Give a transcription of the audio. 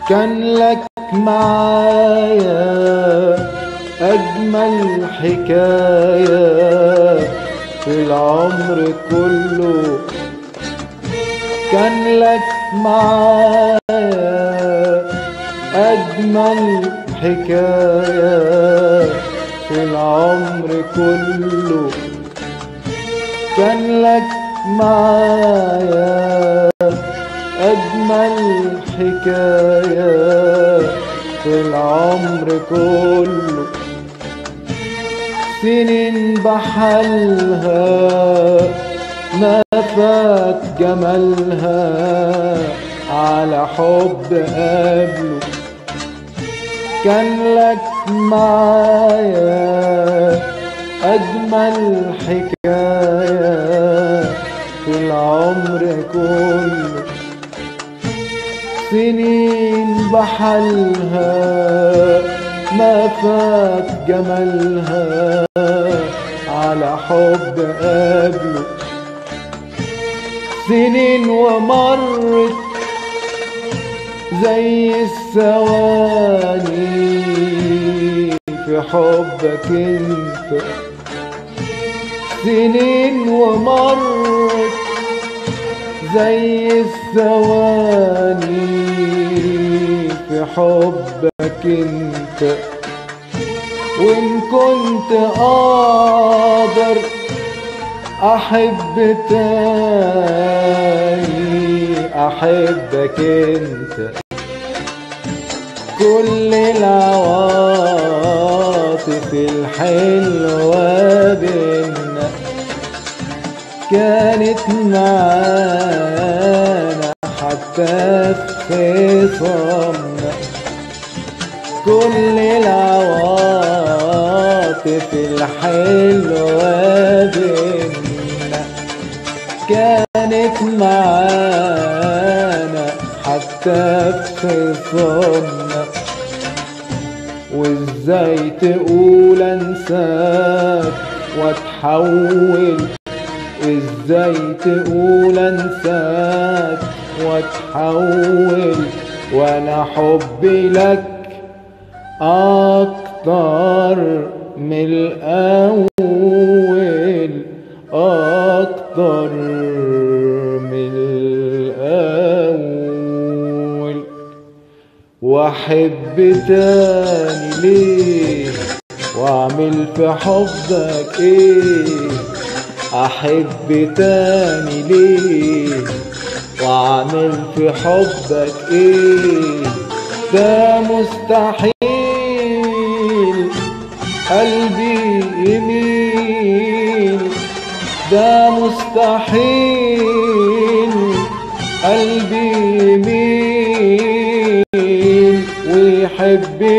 كان لك معايا أجمل حكاية في العمر كله كان لك معايا أجمل حكاية في العمر كله كان لك معايا أجمل حكاية في العمر كله سنين بحالها ما فات جمالها على حب قبله كان لك معايا أجمل حكاية في العمر كله سنين بحالها ما فات جمالها على حب قبله سنين ومرت زي الثواني في حبك انت سنين ومرت زي الثواني في حبك انت وان كنت اقدر احب تاني احبك انت كل العواطف الحلوة بينا كانت معانا حتى في خصامنا كل العواطف الحلوة بينا كانت معانا حتى في خصامنا وازاي تقول انساك واتحول ازاي تقول انساك واتحول وانا حبي لك اكتر من الاول اكتر من الاول واحب تاني ليه واعمل في حبك ايه احب تاني ليه واعمل في حبك ايه ده مستحيل قلبي يميل ده مستحيل قلبي يميل ويحب